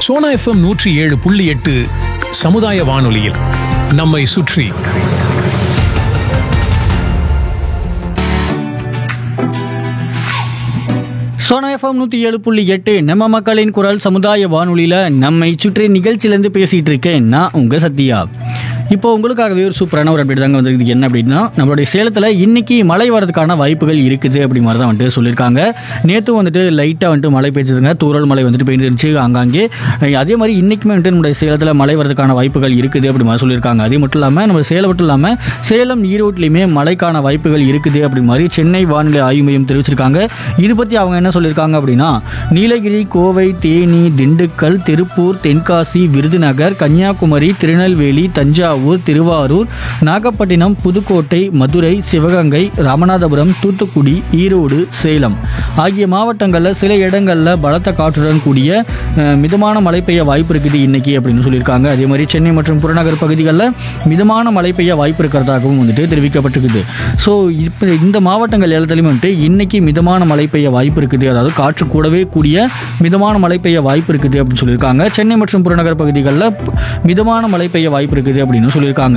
Sona FM நூற்றி ஏழு புள்ளி எட்டு சமுதாய வானொலியில் நம்மை சுற்றி சோனா எஃப்எம் நூற்றி ஏழு புள்ளி எட்டு நம்ம மக்களின் குரல் சமுதாய வானொலியில் நம்மை சுற்றி நிகழ்ச்சியிலேருந்து பேசிகிட்டு இருக்கேன் நான் உங்கள் சத்யா இப்போ உங்களுக்காகவே ஒரு சூப்பரான ஒரு அப்டேட் தாங்க வந்திருக்கு என்ன அப்படின்னா நம்மளுடைய சேலத்தில் இன்னைக்கு மழை வரதுக்கான வாய்ப்புகள் இருக்குது அப்படி மாதிரி தான் வந்துட்டு சொல்லியிருக்காங்க நேற்று வந்துட்டு லைட்டாக வந்துட்டு மழை பெய்ஞ்சதுங்க தூரல் மழை வந்துட்டு பெய்ஞ்சிருந்துச்சு ஆங்காங்கே அதே மாதிரி இன்னைக்குமே வந்துட்டு நம்மளுடைய சேலத்தில் மழை வரதுக்கான வாய்ப்புகள் இருக்குது அப்படி மாதிரி சொல்லியிருக்காங்க அதே மட்டும் இல்லாமல் நம்ம சேலம் மட்டும் இல்லாமல் சேலம் ஈரோட்லையுமே மழைக்கான வாய்ப்புகள் இருக்குது அப்படி மாதிரி சென்னை வானிலை ஆய்வு மையம் தெரிவிச்சிருக்காங்க இது பற்றி அவங்க என்ன சொல்லியிருக்காங்க அப்படின்னா நீலகிரி கோவை தேனி திண்டுக்கல் திருப்பூர் தென்காசி விருதுநகர் கன்னியாகுமரி திருநெல்வேலி தஞ்சாவூர் திருவாரூர் நாகப்பட்டினம் புதுக்கோட்டை மதுரை சிவகங்கை ராமநாதபுரம் தூத்துக்குடி ஈரோடு சேலம் ஆகிய மாவட்டங்களில் சில இடங்களில் பலத்த காற்றுடன் கூடிய அஹ், மிதமான மழை பெய்ய வாய்ப்பு இருக்குது இன்னைக்கு அப்படின்னு சொல்லியிருக்காங்க அதே மாதிரி சென்னை மற்றும் புறநகர் பகுதிகளில் மிதமான மழை பெய்ய வாய்ப்பு இருக்கிறதாகவும் வந்துட்டு தெரிவிக்கப்பட்டிருக்குது ஸோ இப்போ இந்த மாவட்டங்கள் எல்லாத்துலேயுமே வந்துட்டு இன்னைக்கு மிதமான மழை பெய்ய வாய்ப்பு இருக்குது அதாவது காற்று கூடவே கூடிய மிதமான மழை பெய்ய வாய்ப்பு இருக்குது அப்படின்னு சொல்லியிருக்காங்க சென்னை மற்றும் புறநகர் பகுதிகளில் மிதமான மழை பெய்ய வாய்ப்பு இருக்குது அப்படின்னு சொல்லியிருக்காங்க